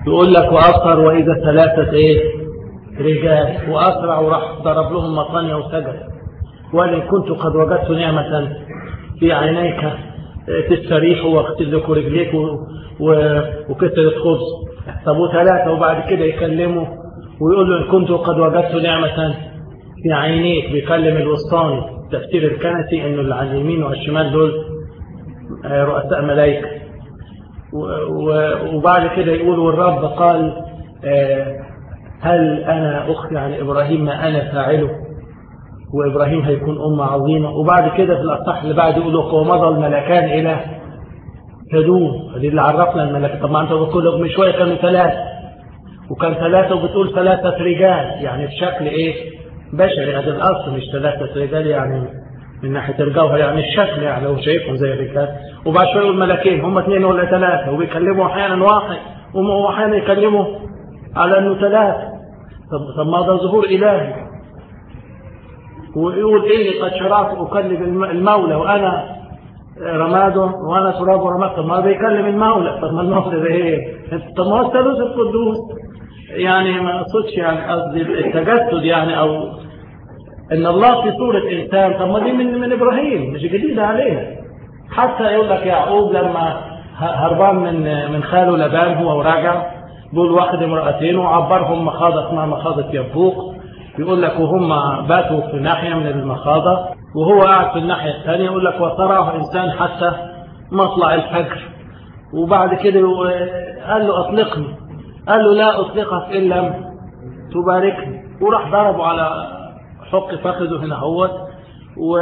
يقول لك وأبصر وإذا ثلاثة إيه رجال وأسرع وراح ضرب لهم مطانية وسجد وإن كنت قد وجدت نعمة في عينيك تستريح واغسل لكم رجليك وكسرت خبز طب ثلاثة وبعد كده يكلموا ويقول له إن كنت قد وجدت نعمة في عينيك بيكلم الوسطاني تفسير الكنسي إنه اللي على اليمين والشمال دول رؤساء ملائكة وبعد كده يقول والرب قال هل أنا أخفي عن إبراهيم ما أنا فاعله وإبراهيم هيكون أمة عظيمة وبعد كده في الأصح اللي بعد يقول لك ومضى الملكان إلى هدوم دي اللي عرفنا الملك طب ما أنت بتقول من شوية كانوا ثلاثة وكان ثلاثة وبتقول ثلاثة رجال يعني بشكل إيه بشري هذا الأصل مش ثلاثة رجال يعني من ناحية الجوهر يعني الشكل يعني لو شايفهم زي الرجال وبعد شوية يقول ملكين هم اثنين ولا ثلاثة وبيكلموا أحيانا واحد وأحيانا يكلموا على أنه ثلاثة طب, طب ما ده ظهور إلهي ويقول إيه قد شرعت أكلم المولى وأنا رماده وأنا تراب ورماد طب ما بيكلم المولى طب ما المولى ده إيه طب ما هو الثالوث القدوس يعني ما أقصدش يعني قصدي التجسد يعني أو إن الله في صورة إنسان طب ما دي من من إبراهيم مش جديدة علينا حتى يقول لك يعقوب لما هربان من من خاله لبان هو وراجع دول واخد امرأتين وعبرهم مخاضة اسمها مخاضة يبوق يقول لك وهم باتوا في ناحية من المخاضة وهو قاعد في الناحية الثانية يقول لك وصرعه إنسان حتى مطلع الفجر وبعد كده قال له أطلقني قال له لا أطلقك إن لم تباركني وراح ضربه على حق فخذه هنا هوت و...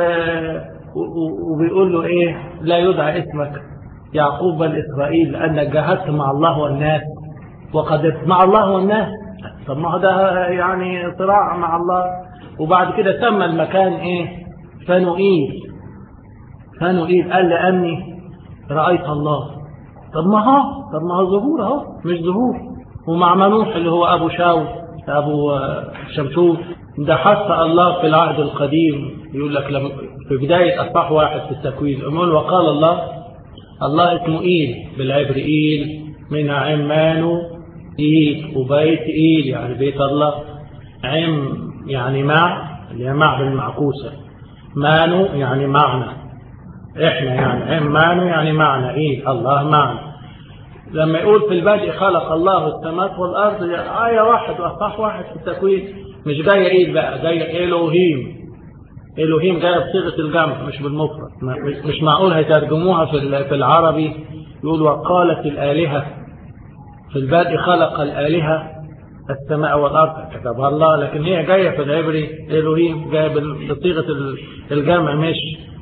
وبيقول له إيه لا يدعى اسمك يعقوب بل إسرائيل لأنك جاهدت مع الله والناس وقد مع الله والناس طب ما ده يعني صراع مع الله وبعد كده سمى المكان ايه فنوئيل فنوئيل قال لأني رأيت الله طب ما هو طب ما هو ظهور اهو مش ظهور ومع منوح اللي هو أبو شاول أبو شمشون ده حتى الله في العهد القديم يقول لك لما في بداية أصح واحد في التكوين يقول وقال الله الله اسمه إيل بالعبر إيل من عمانه إيل وبيت إيل يعني بيت الله عم يعني مع اللي هي مع بالمعكوسة مانو يعني معنى إحنا يعني عم مانو يعني معنى إيل الله معنى لما يقول في البدء خلق الله السماوات والأرض آية واحد وأصح واحد في التكوين مش جاية إيل بقى جاية إلوهيم إلوهيم جاية بصيغة الجمع مش بالمفرد مش معقول هيترجموها في في العربي يقول وقالت الآلهة في البدء خلق الآلهة السماء والأرض كتبها الله لكن هي جاية في العبري إلوهيم جاية بصيغة الجمع مش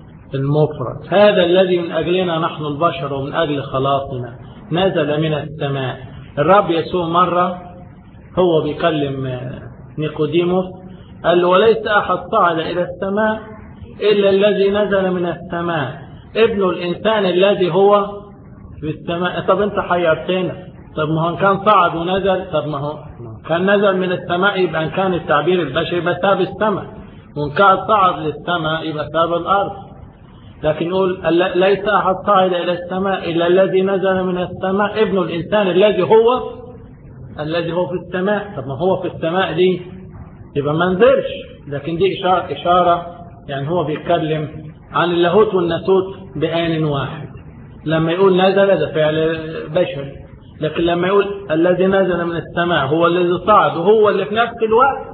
المفرد هذا الذي من أجلنا نحن البشر ومن أجل خلاصنا نزل من السماء الرب يسوع مرة هو بيكلم نيقوديموس قال له وليس أحد صعد إلى السماء إلا الذي نزل من السماء ابن الإنسان الذي هو في السماء طب أنت حيرتنا طب ما هو كان صعد ونزل طب ما هو كان نزل من السماء يبقى إن كان التعبير البشري يبقى ساب السماء وإن كان صعد للسماء يبقى ساب الأرض لكن يقول ليس أحد صعد إلى السماء إلا الذي نزل من السماء ابن الإنسان الذي هو الذي هو في السماء طب ما هو في السماء دي يبقى ما نزلش لكن دي إشارة, إشارة يعني هو بيتكلم عن اللاهوت والناسوت بآن واحد لما يقول نزل ده فعل بشري لكن لما يقول الذي نزل من السماء هو الذي صعد وهو اللي في نفس الوقت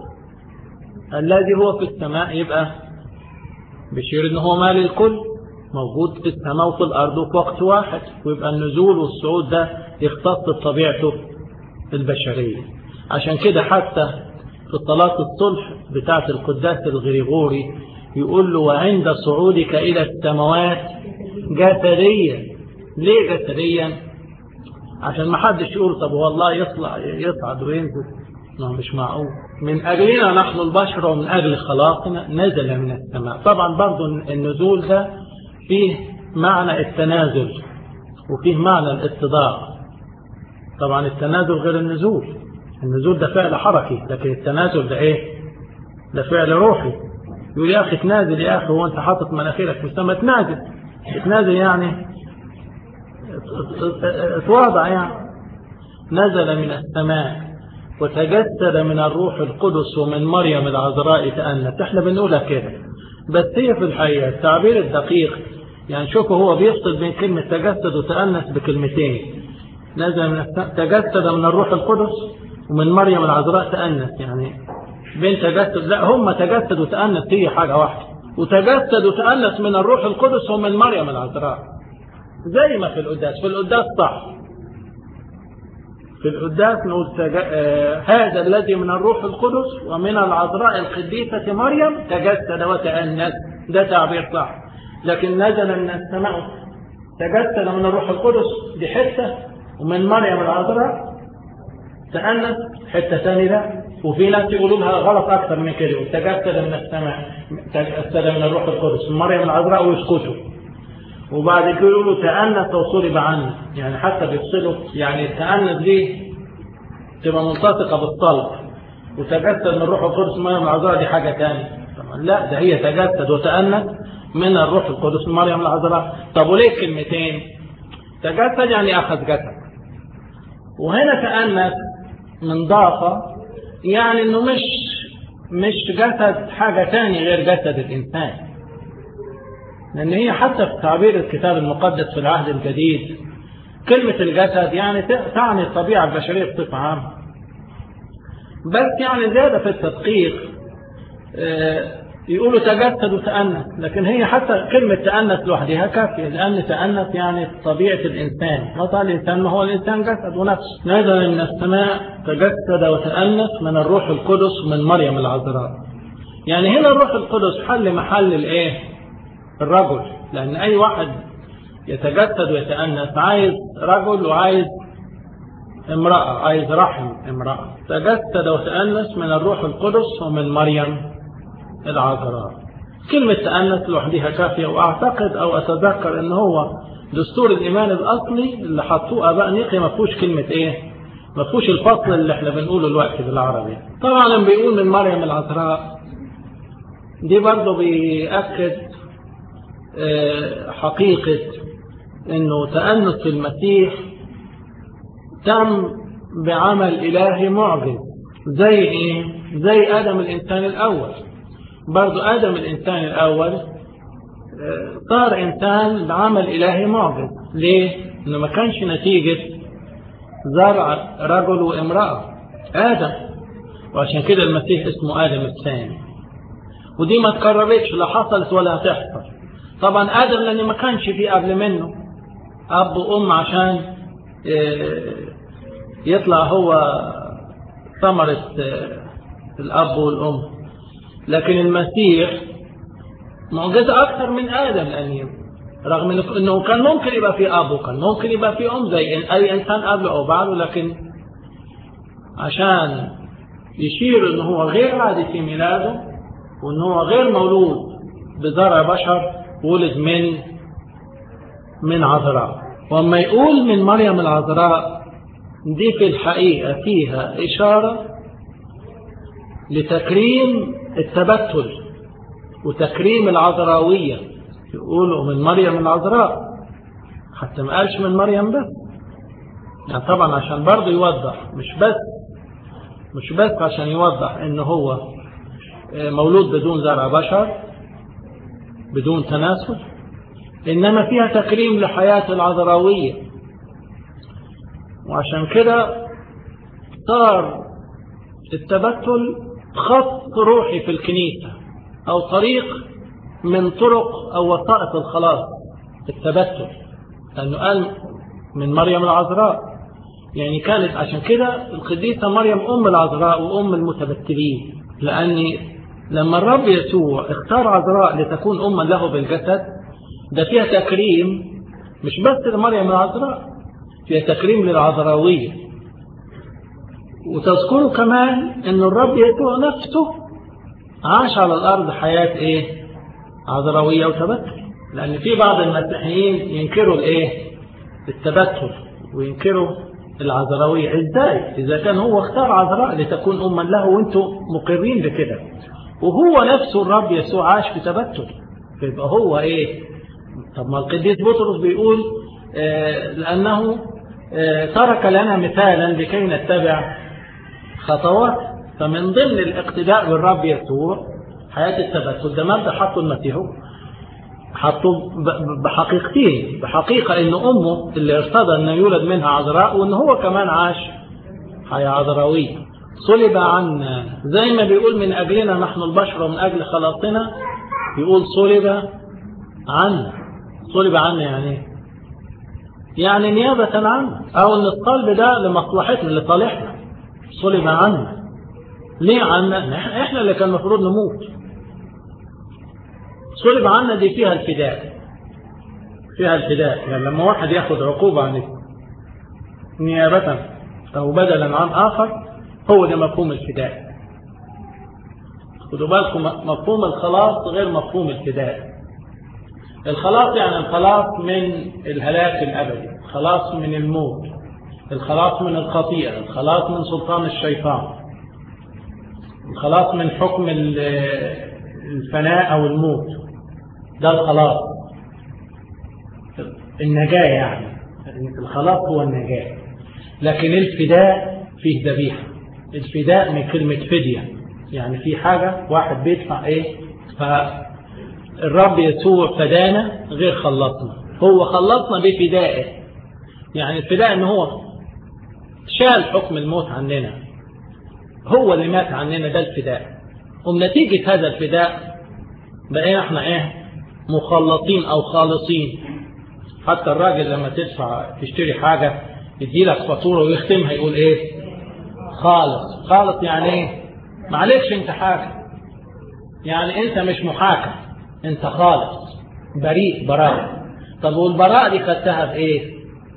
الذي هو في السماء يبقى بشير ان هو مال الكل موجود في السماء وفي الارض وفي وقت واحد ويبقى النزول والصعود ده يختص بطبيعته البشريه عشان كده حتى في صلاة الصلح بتاعة القداس الغريغوري يقول له وعند صعودك إلى السماوات جسديا ليه جسديا عشان ما حدش يقول طب والله يطلع يصعد وينزل ما مش معقول من أجلنا نحن البشر ومن أجل خلاقنا نزل من السماء طبعا برضو النزول ده فيه معنى التنازل وفيه معنى الاتضاع طبعا التنازل غير النزول النزول ده فعل حركي لكن التنازل ده ايه ده فعل روحي يقول يا اخي تنازل يا اخي هو انت حاطط مناخيرك في السماء تنازل تنازل يعني اتواضع يعني نزل من السماء وتجسد من الروح القدس ومن مريم العذراء تأنت احنا بنقولها كده بس هي في الحقيقة التعبير الدقيق يعني شوفوا هو بيفصل بين كلمة تجسد وتأنس بكلمتين نزل من السماء تجسد من الروح القدس ومن مريم العذراء تأنس يعني بين تجسد لا هم تجسد وتأنس هي حاجة واحدة وتجسد وتأنس من الروح القدس ومن مريم العذراء زي ما في القداس في القداس صح في القداس نقول تج... آه هذا الذي من الروح القدس ومن العذراء القديسة مريم تجسد وتأنس ده تعبير صح لكن نزل من السماء تجسد من الروح القدس دي حتة ومن مريم العذراء تأنس حتة ثانية ده وفي ناس يقولوا لها غلط أكثر من كده تجسد من السماء تجسد من الروح القدس من مريم العذراء ويسكتوا وبعد كده يقولوا تأنس وصلب عنا يعني حتى بيفصلوا يعني التأنس دي تبقى ملتصقة بالصلب وتجسد من الروح القدس من مريم العذراء دي حاجة ثانيه لا ده هي تجسد وتأنس من الروح القدس من مريم العذراء طب وليه كلمتين تجسد يعني أخذ جسد وهنا تأنس من ضعفة يعني انه مش مش جسد حاجة تاني غير جسد الإنسان لأن هي حتى في تعبير الكتاب المقدس في العهد الجديد كلمة الجسد يعني تعني الطبيعة البشرية بصفة عامة بس يعني زيادة في التدقيق يقولوا تجسد وتأنس لكن هي حتى كلمة تأنس لوحدها كافية لأن تأنس يعني طبيعة الإنسان وطبعا الإنسان ما هو الإنسان جسد ونفس نزل من السماء تجسد وتأنس من الروح القدس من مريم العذراء يعني هنا الروح القدس حل محل الإيه الرجل لأن أي واحد يتجسد ويتأنس عايز رجل وعايز امرأة عايز رحم امرأة تجسد وتأنس من الروح القدس ومن مريم العذراء كلمة تأنس لوحدها كافية وأعتقد أو أتذكر أن هو دستور الإيمان الأصلي اللي حطوه آباء نيقي ما فيهوش كلمة إيه ما فيهوش الفصل اللي احنا بنقوله دلوقتي بالعربي طبعا لما بيقول من مريم العذراء دي برضه بيأكد حقيقة أنه تأنس في المسيح تم بعمل إلهي معجز زي إيه؟ زي آدم الإنسان الأول برضو آدم الإنسان الأول صار إنسان بعمل إلهي معجز ليه؟ إنه ما كانش نتيجة زرع رجل وامرأة آدم وعشان كده المسيح اسمه آدم الثاني ودي ما تكررتش لا حصلت ولا هتحصل طبعا آدم لأن ما كانش في قبل منه أب وأم عشان يطلع هو ثمرة الأب والأم لكن المسيح معجزة أكثر من آدم لأن رغم أنه كان ممكن يبقى في أب وكان ممكن يبقى في أم زي أي إنسان قبله أو بعده لكن عشان يشير أنه هو غير عادي في ميلاده وأنه هو غير مولود بزرع بشر ولد من من عذراء وأما يقول من مريم العذراء دي في الحقيقة فيها إشارة لتكريم التبتل وتكريم العذراوية يقولوا من مريم العذراء حتى ما قالش من مريم بس يعني طبعا عشان برضه يوضح مش بس مش بس عشان يوضح ان هو مولود بدون زرع بشر بدون تناسل انما فيها تكريم لحياة العذراوية وعشان كده صار التبتل خط روحي في الكنيسة أو طريق من طرق أو وسائط الخلاص التبتل لأنه قال من مريم العذراء يعني كانت عشان كده القديسة مريم أم العذراء وأم المتبتلين لأن لما الرب يسوع اختار عذراء لتكون أما له بالجسد ده فيها تكريم مش بس لمريم العذراء فيها تكريم للعذراوية وتذكروا كمان ان الرب يسوع نفسه عاش على الارض حياة ايه عذراوية وتبتل لان في بعض المسيحيين ينكروا الايه التبتل وينكروا العذراوية ازاي اذا كان هو اختار عذراء لتكون اما له وانتم مقرين بكده وهو نفسه الرب يسوع عاش في تبتل فيبقى هو ايه طب ما القديس بطرس بيقول آه لانه ترك لنا مثالا لكي نتبع خطوات فمن ضمن الاقتداء بالرب يسوع حياة التبتل ده مبدأ حطه المسيح حطه بحقيقتين بحقيقة ان امه اللي ارتضى ان يولد منها عذراء وان هو كمان عاش حياة عذراوية صلب عنا زي ما بيقول من اجلنا نحن البشر ومن اجل خلاصنا يقول صلب عنا صلب عنا يعني يعني نيابة عنا او ان الصلب ده لمصلحتنا لصالحنا صلب عنا ليه عنا احنا اللي كان المفروض نموت صلب عنا دي فيها الفداء فيها الفداء يعني لما واحد ياخد عقوبة عن نيابة أو بدلا عن آخر هو ده مفهوم الفداء خدوا بالكم مفهوم الخلاص غير مفهوم الفداء الخلاص يعني الخلاص من الهلاك الأبدي الخلاص من الموت الخلاص من الخطيئة الخلاص من سلطان الشيطان الخلاص من حكم الفناء أو الموت ده الخلاص النجاة يعني الخلاص هو النجاة لكن الفداء فيه ذبيحة الفداء من كلمة فدية يعني في حاجة واحد بيدفع ايه فالرب يسوع فدانا غير خلصنا هو خلصنا بفدائه يعني الفداء ان هو شال حكم الموت عننا هو اللي مات عننا ده الفداء وبنتيجة هذا الفداء بقينا احنا ايه مخلصين او خالصين حتى الراجل لما تدفع تشتري حاجة يدي لك فاتورة ويختمها يقول ايه خالص خالص يعني ايه معلش انت حاكم يعني انت مش محاكم انت خالص بريء براءة طب والبراءة دي خدتها بايه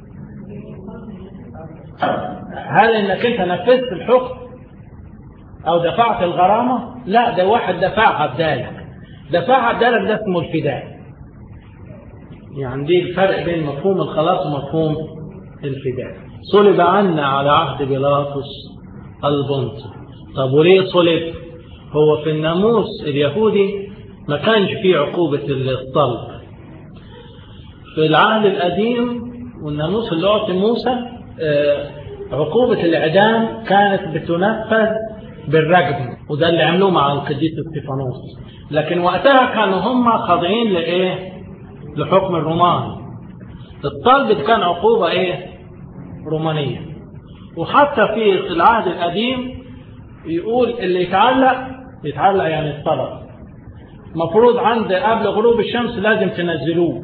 هل انك انت نفذت الحكم او دفعت الغرامة لا ده واحد دفعها بدالك دفعها بدالك ده اسمه الفداء يعني دي الفرق بين مفهوم الخلاص ومفهوم الفداء صلب عنا على عهد بيلاطس البنطي طب وليه صلب هو في الناموس اليهودي ما كانش فيه عقوبة الصلب في العهد القديم والناموس اللي أعطي موسى عقوبة الإعدام كانت بتنفذ بالرجم وده اللي عملوه مع القديس استيفانوس لكن وقتها كانوا هم خاضعين لإيه لحكم الرومان الطلب كان عقوبة إيه رومانية وحتى في العهد القديم يقول اللي يتعلق يتعلق يعني الطلب مفروض عند قبل غروب الشمس لازم تنزلوه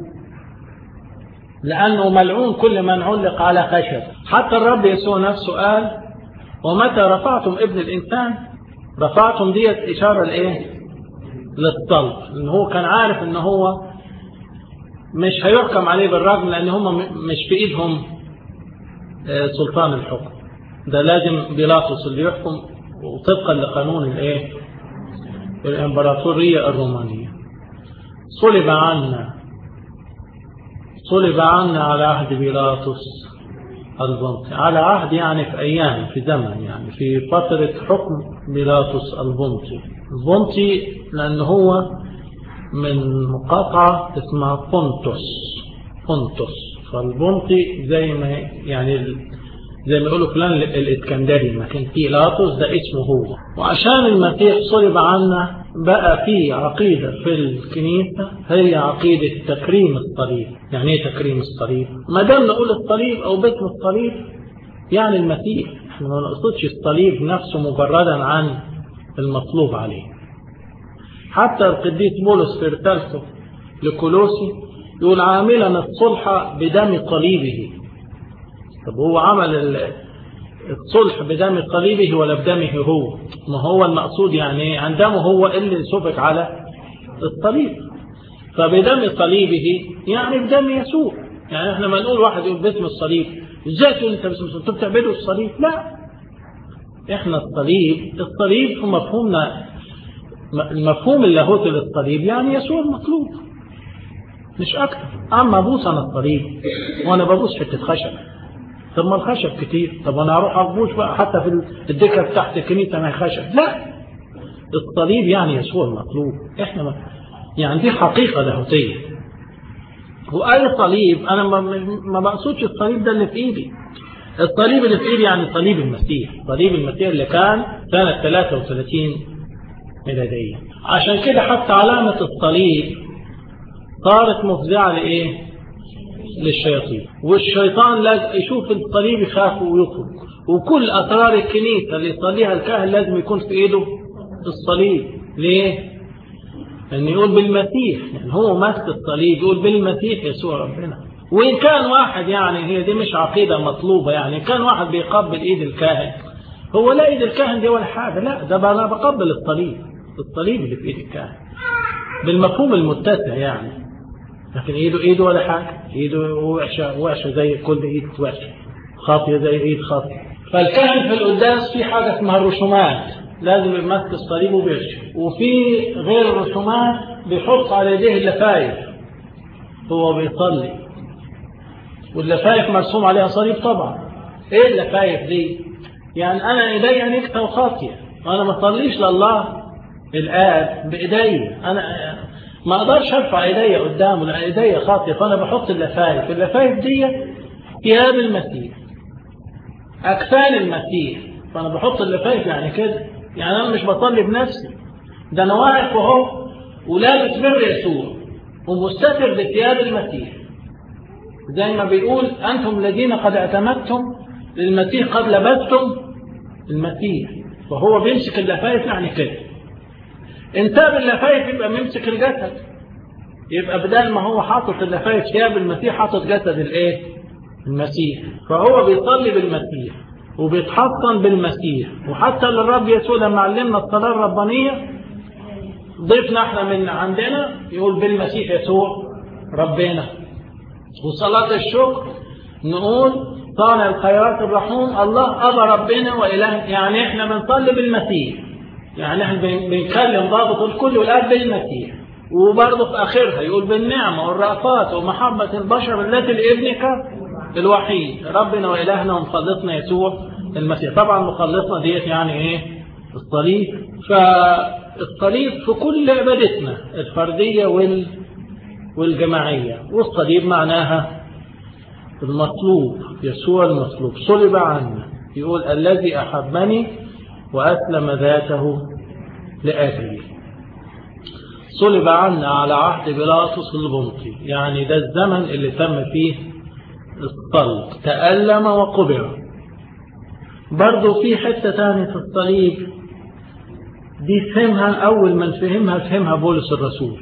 لأنه ملعون كل من علق على خشب حتى الرب يسوع نفسه قال ومتى رفعتم ابن الإنسان رفعتم ديت إشارة لإيه للطلب إن هو كان عارف إن هو مش هيحكم عليه بالرجم لأن هم مش في إيدهم سلطان الحكم ده لازم بيلاطس اللي يحكم وطبقا لقانون الايه الامبراطوريه الرومانيه صلب عنا صلب عنا على عهد بيلاطس البنطي على عهد يعني في ايام في زمن يعني في فتره حكم بيلاطس البنطي البنطي لان هو من مقاطعه اسمها بونتوس بونتوس فالبنطي زي ما يعني زي ما يقولوا فلان الاسكندري لكن بيلاطس ده اسمه هو وعشان المسيح صلب عنا بقى في عقيدة في الكنيسة هي عقيدة تكريم الصليب يعني ايه تكريم الصليب ما دام نقول الصليب او باسم الصليب يعني المسيح احنا ما نقصدش الصليب نفسه مجردا عن المطلوب عليه حتى القديس بولس في رسالته لكولوسي يقول عاملا الصلح بدم صليبه طب هو عمل الصلح بدم صليبه ولا بدمه هو ما هو المقصود يعني عن دمه هو اللي سفك على الصليب فبدم صليبه يعني بدم يسوع يعني احنا ما نقول واحد يقول باسم الصليب ازاي تقول انت باسم الصليب انتوا بتعبدوا الصليب لا احنا الصليب الصليب في مفهومنا المفهوم اللاهوتي للصليب يعني يسوع المطلوب مش اكتر اما ابوس انا الصليب وانا ببوس حته خشب طب ما الخشب كتير طب انا اروح ابوس بقى حتى في الدكه تحت الكنيسه ما هي خشب لا الصليب يعني يسوع المطلوب احنا ما يعني دي حقيقه لاهوتيه واي صليب انا ما ما بقصدش الصليب ده اللي في ايدي الصليب اللي في ايدي يعني صليب المسيح صليب المسيح اللي كان سنة 33 ميلادية عشان كده حتى علامة الصليب صارت مفزعة لإيه؟ للشياطين والشيطان لازم يشوف الصليب يخاف ويخرج وكل أسرار الكنيسة اللي يصليها الكاهن لازم يكون في إيده الصليب ليه؟ لأن يقول بالمسيح يعني هو ماسك الصليب يقول بالمسيح يسوع ربنا وإن كان واحد يعني هي دي مش عقيدة مطلوبة يعني إن كان واحد بيقبل إيد الكاهن هو لا إيد الكاهن دي ولا حاجة لا ده أنا بقبل الصليب الصليب اللي في إيد الكاهن بالمفهوم المتسع يعني لكن إيده إيده ولا حاجة إيده وحشة وحشة زي كل إيد وحشة خاطية زي إيد خاطية فالكاهن في القداس في حاجة اسمها الرسومات لازم يمسك الصليب وبيرشم وفي غير الرسومات بيحط على يديه اللفايف هو بيصلي واللفايف مرسوم عليها صليب طبعا ايه اللفايف دي يعني انا ايديا نكته وخاطيه وانا ما اصليش لله الاب بايديا انا ما اقدرش ارفع ايديا قدامه لان ايديا خاطيه فانا بحط اللفايف اللفايف دي ثياب المسيح اكفان المسيح فانا بحط اللفايف يعني كده يعني انا مش بصلي بنفسي ده انا واقف اهو ولابس بر يسوع ومستتر بثياب المسيح زي ما بيقول انتم الذين قد اعتمدتم للمسيح قد لبستم المسيح وهو بيمسك اللفايف يعني كده ان ساب اللفايف يبقى بيمسك الجسد يبقى بدل ما هو حاطط اللفايف ثياب المسيح حاطط جسد الايه المسيح فهو بيصلي بالمسيح وبيتحصن بالمسيح وحتى للرب يسوع لما علمنا الصلاة الربانية ضيفنا احنا من عندنا يقول بالمسيح يسوع ربنا وصلاة الشكر نقول صانع الخيرات الرحوم الله أبا ربنا وإله يعني احنا بنصلي بالمسيح يعني احنا بنكلم ضابط الكل والآب بالمسيح وبرضه في آخرها يقول بالنعمة والرأفات ومحبة البشر التي لابنك الوحيد ربنا وإلهنا ومخلصنا يسوع المسيح طبعا مخلصنا ديت يعني ايه الصليب فالصليب في كل عبادتنا الفردية وال والجماعية والصليب معناها المطلوب يسوع المطلوب صلب عنا يقول الذي أحبني وأسلم ذاته لأجلي صلب عنا على عهد بيلاطس البنطي يعني ده الزمن اللي تم فيه الصلب تألم وقبر برضه في حتة تانية في الصليب دي فهمها أول من فهمها فهمها بولس الرسول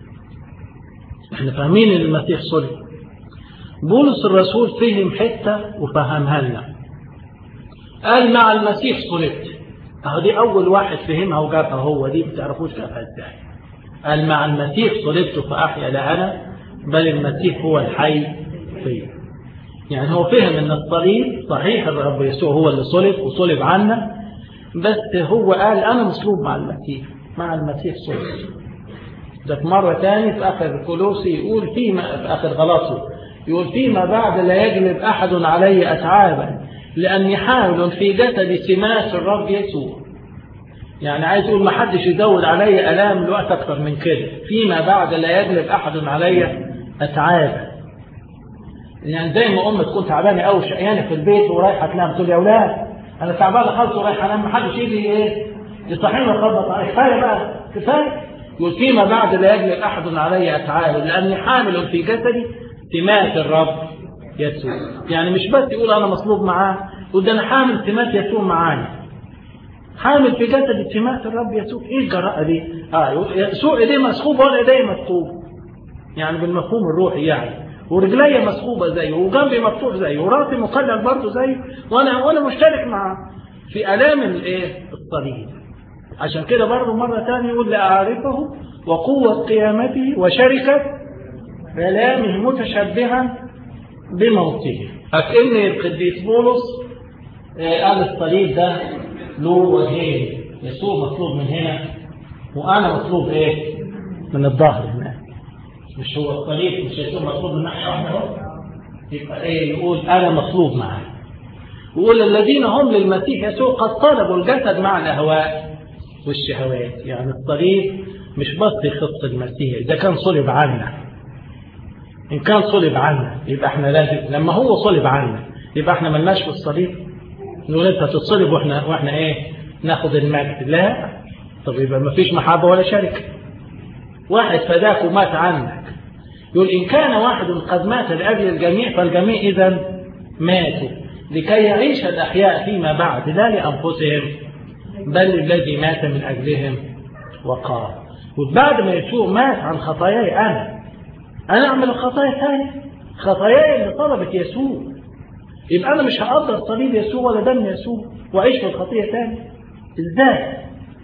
احنا فاهمين ان المسيح صلب بولس الرسول فهم حتة وفهمها لنا قال مع المسيح صلبت اهو دي أول واحد فهمها وجابها هو دي ما تعرفوش جابها ازاي قال مع المسيح صلبت فأحيا لا أنا بل المسيح هو الحي فيا يعني هو فهم ان الصليب صحيح الرب يسوع هو اللي صلب وصلب عنا بس هو قال انا مصلوب مع المسيح مع المسيح صلب ده في مرة تاني في آخر كولوسي يقول فيما في آخر غلاطي يقول فيما بعد لا يجلب أحد علي أتعابا لأني حامل في جسدي سمات الرب يسوع يعني عايز يقول ما حدش يزود علي ألام الوقت أكثر من كده فيما بعد لا يجلب أحد علي أتعابا يعني زي ما أم تكون تعبانة أو شقيانة في البيت ورايحة تنام تقول يا أولاد أنا تعبانة خالص ورايحة أنام ما حدش يجي إيه يصحيني ويخبط علي كفاية بقى كفاية يقول فيما بعد لا يجلب أحد علي أتعابا لأني حامل في جسدي سمات الرب يسوع يعني مش بس يقول أنا مصلوب معاه يقول ده أنا حامل سمات يسوع معانا حامل في جسد سمات الرب يسوع ايه الجراءه دي اه يسوع ايديه مسخوبه ولا ايديه مسخوبه يعني بالمفهوم الروحي يعني ورجلي مسخوبه زيه وجنبي مفتوح زيه وراسي مقلل برضه زيه وانا وانا مشترك معاه في الام الايه الصليب عشان كده برضه مره ثانيه يقول لاعرفه وقوه قيامته وشركه كلامه متشبها بموته أكن القديس بولس قال الصليب ده له وجهين يسوع مطلوب من هنا وانا مطلوب ايه من الظهر هنا مش هو الصليب مش يسوع مطلوب من ناحيه واحده اهو يبقى ايه يقول انا مطلوب معاه ويقول الذين هم للمسيح يسوع قد طلبوا الجسد مع الاهواء والشهوات يعني الصليب مش بس يخص المسيح اذا كان صلب عنا ان كان صلب عنا يبقى احنا لازم لما هو صلب عنا يبقى احنا ملناش في الصليب نقول انت تتصلب واحنا واحنا ايه ناخد المجد لا طب يبقى ما فيش محبة ولا شركة واحد فداك ومات عنك يقول إن كان واحد قد مات لأجل الجميع فالجميع إذا ماتوا لكي يعيش الأحياء فيما بعد لا لأنفسهم بل الذي مات من أجلهم وقال وبعد ما يسوع مات عن خطاياي أنا أنا أعمل الخطايا ثاني خطاياي اللي طلبت يسوع يبقى أنا مش هقدر صليب يسوع ولا دم يسوع وأعيش في الخطية ثاني إزاي؟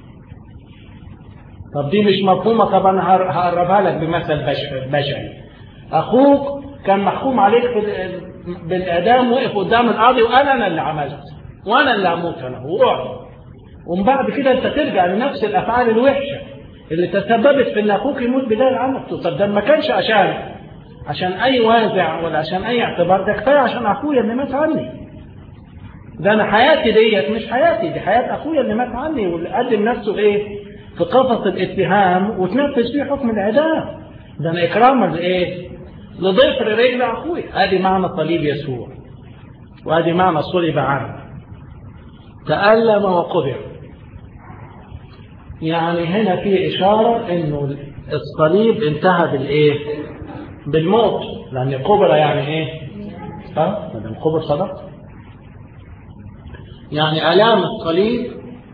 طب دي مش مفهومة طبعا هقربها لك بمثل بشري أخوك كان محكوم عليك بالإعدام وقف قدام القاضي وقال أنا اللي عملت وأنا اللي هموت أنا وقعد ومن بعد كده أنت ترجع لنفس الأفعال الوحشة اللي تسببت في إن أخوك يموت بدال عنك طب ده ما كانش عشان عشان أي وازع ولا عشان أي اعتبار ده كفاية عشان أخويا اللي مات عني ده أنا حياتي ديت مش حياتي دي حياة أخويا اللي مات عني واللي قدم نفسه إيه في قفص الاتهام وتنفذ فيه حكم الإعدام ده أنا إكراما لإيه؟ لضفر رجل أخوي هذه معنى صليب يسوع وهذه معنى صلب عنه تألم وقبر يعني هنا في إشارة إنه الصليب انتهى بالإيه؟ بالموت لأن قبر يعني إيه؟ ها؟ لأن قبر صدق يعني آلام الصليب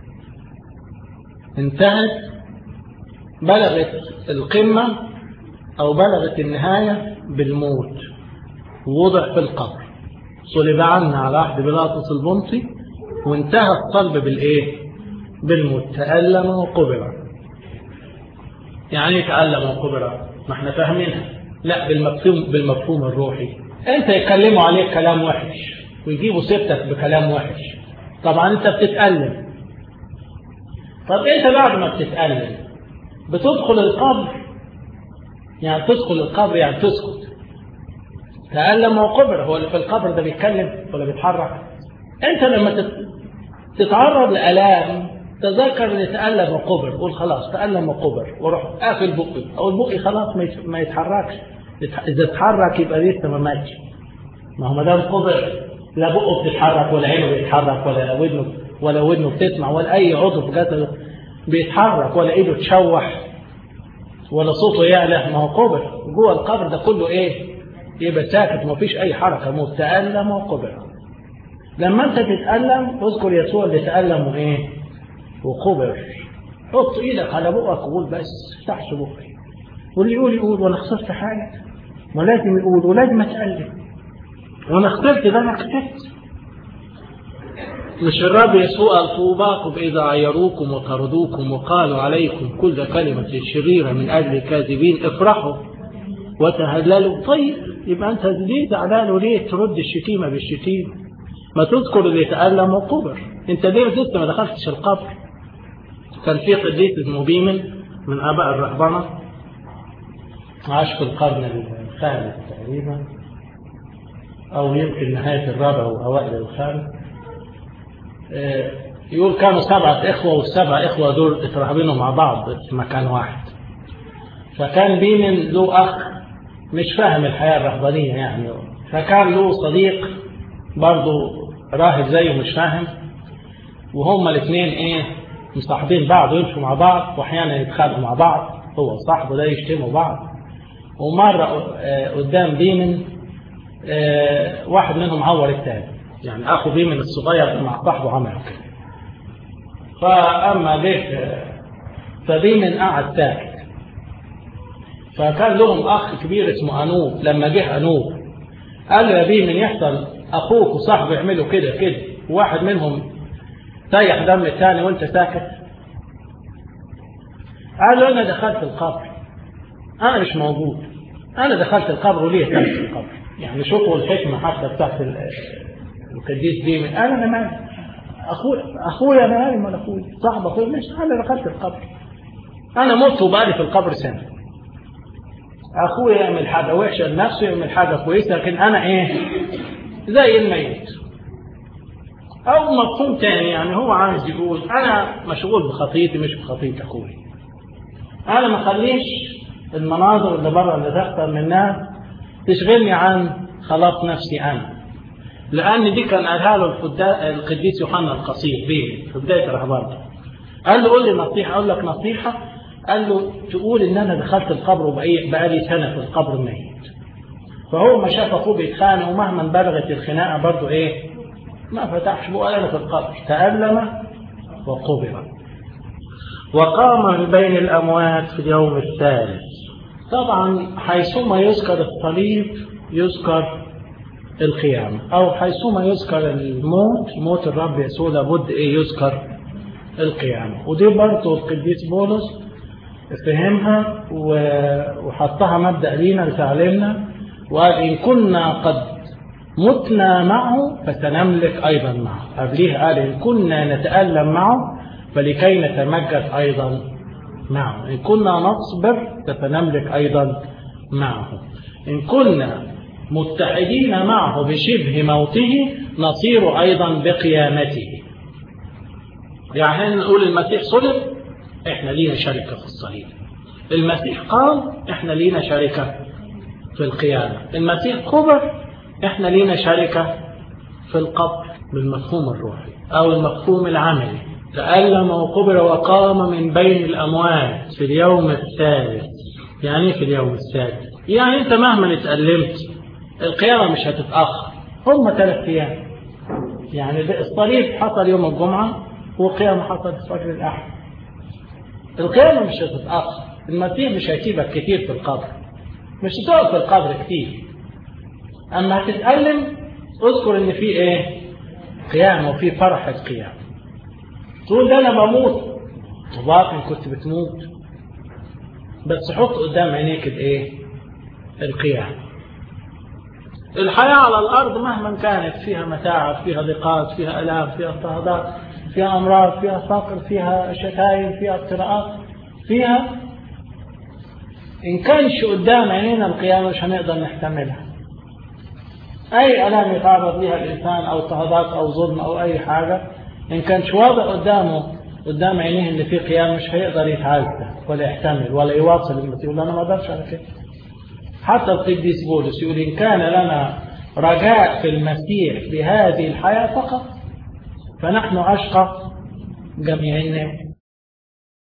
انتهت بلغت القمة أو بلغت النهاية بالموت ووضع في القبر صلب عنا على عهد بيلاطس البنطي وانتهى الصلب بالإيه؟ بالموت تألم وقبر يعني ايه تألم وقبر ما احنا فاهمينها لا بالمفهوم بالمفهوم الروحي انت يكلموا عليك كلام وحش ويجيبوا سيرتك بكلام وحش طبعا انت بتتألم طب انت بعد ما بتتألم بتدخل القبر يعني تدخل القبر يعني تسكت تألم وقبر هو اللي في القبر ده بيتكلم ولا بيتحرك انت لما تتعرض لألام تذكر ان تألم وقبر قول خلاص تألم وقبر وروح قافل بقي او البقي خلاص ما يتحركش اذا اتحرك يبقى لسه ما ماتش ما هو ما دام قبر لا بقه بتتحرك ولا عينه بيتحرك ولا ودنه ولا ودنه بتسمع ولا اي عضو في جسده بيتحرك ولا ايده تشوح ولا صوته يعلى ما هو قبر جوه القبر ده كله ايه يبقى ساكت ومفيش اي حركه موت تألم وقبر لما انت تتألم اذكر يسوع اللي تألم وايه وقبر حط ايدك على بقك وقول بس افتحش بقي واللي يقول يقول وانا خسرت حاجه ولازم يقول ولازم اتألم وانا خسرت ده انا كسبت مش الرب يسوع طوباكم إذا عيروكم وطردوكم وقالوا عليكم كل كلمة شريرة من أجل كاذبين افرحوا وتهللوا طيب يبقى أنت ليه زعلان وليه ترد الشتيمة بالشتيمة ما تذكر اللي تألم وقبر أنت ليه لسه ما دخلتش القبر كان في قديس اسمه بيمن من آباء الرهبنة عاش في القرن الخامس تقريبا أو يمكن نهاية الرابع وأوائل الخامس يقول كانوا سبعة إخوة والسبع إخوة دول اترهبنوا مع بعض في مكان واحد فكان بيمن له أخ مش فاهم الحياة الرهبانية يعني فكان له صديق برضه راهب زيه مش فاهم وهما الاثنين ايه مصاحبين بعض ويمشوا مع بعض واحيانا يتخانقوا مع بعض هو صاحبه ده يشتموا بعض ومرة قدام بيمن واحد منهم عور الثاني يعني اخو بيه من الصغير مع صاحبه عمل كده فاما به فبيمن قعد ساكت فكان لهم اخ كبير اسمه انوب لما جه انوب قال له يا بيمن يحصل اخوك وصاحبه يعملوا كده كده وواحد منهم سيح دم الثاني وانت ساكت قال له انا دخلت القبر انا مش موجود انا دخلت القبر وليه دخلت القبر يعني شوفوا الحكمه حتى بتاعت القديس دي من قال انا مالي اخويا اخويا انا مالي مال اخويا صاحب اخويا مش انا دخلت القبر انا مت وبقالي في القبر سنه اخويا يعمل حاجه وحشه لنفسه يعمل حاجه كويسه لكن انا ايه زي الميت او مفهوم تاني يعني هو عايز يقول انا مشغول بخطيتي مش بخطية اخوي انا ما اخليش المناظر اللي بره اللي تحصل منها تشغلني عن خلاص نفسي انا لأن دي كان قالها له القديس يوحنا القصير بيه في بداية رهبانته قال له قول لي نصيحة أقول لك نصيحة قال له تقول إن أنا دخلت القبر وبقالي سنة في القبر ميت فهو ما شاف أخوه بيتخانق ومهما بلغت الخناقة برضه إيه ما فتحش بقى أنا في القبر تألم وقبر وقام من بين الأموات في اليوم الثالث طبعا حيثما يذكر الصليب يذكر القيامة أو حيثما يذكر الموت موت الرب يسوع لابد إيه يذكر القيامة ودي برضه القديس بولس فهمها وحطها مبدأ لينا لتعليمنا وقال إن كنا قد متنا معه فسنملك أيضا معه قبليه قال إن كنا نتألم معه فلكي نتمجد أيضا معه إن كنا نصبر فسنملك أيضا معه إن كنا متحدين معه بشبه موته نصير أيضا بقيامته يعني نقول المسيح صلب احنا لينا شركة في الصليب المسيح قام احنا لينا شركة في القيامة المسيح قبر احنا لينا شركة في القبر بالمفهوم الروحي او المفهوم العملي تألم وقبر وقام من بين الأموات في اليوم الثالث يعني في اليوم الثالث يعني انت مهما اتألمت القيامة مش هتتأخر هم ثلاث أيام يعني الصليب حصل يوم الجمعة والقيامة حصلت فجر الأحد القيامة مش هتتأخر المسيح مش هيسيبك كتير في القبر مش هتقعد في القبر كتير أما هتتألم اذكر إن في إيه قيامة وفي فرحة قيامة تقول ده أنا بموت وباطن كنت بتموت بس حط قدام عينيك الإيه القيامة الحياة على الأرض مهما كانت فيها متاعب فيها ضيقات فيها ألام فيها اضطهادات فيها أمراض فيها فقر فيها شتايم فيها اضطراءات فيها إن كانش قدام عينينا القيامة مش هنقدر نحتملها أي ألام يتعرض لها الإنسان أو اضطهادات أو ظلم أو أي حاجة إن كانش واضح قدامه قدام عينيه إن في قيامة مش هيقدر يتعالج ولا يحتمل ولا يواصل المسيح يقول أنا ما أقدرش على كده حتى القديس بولس يقول إن كان لنا رجاء في المسيح بهذه الحياة فقط فنحن أشقى جميع الناس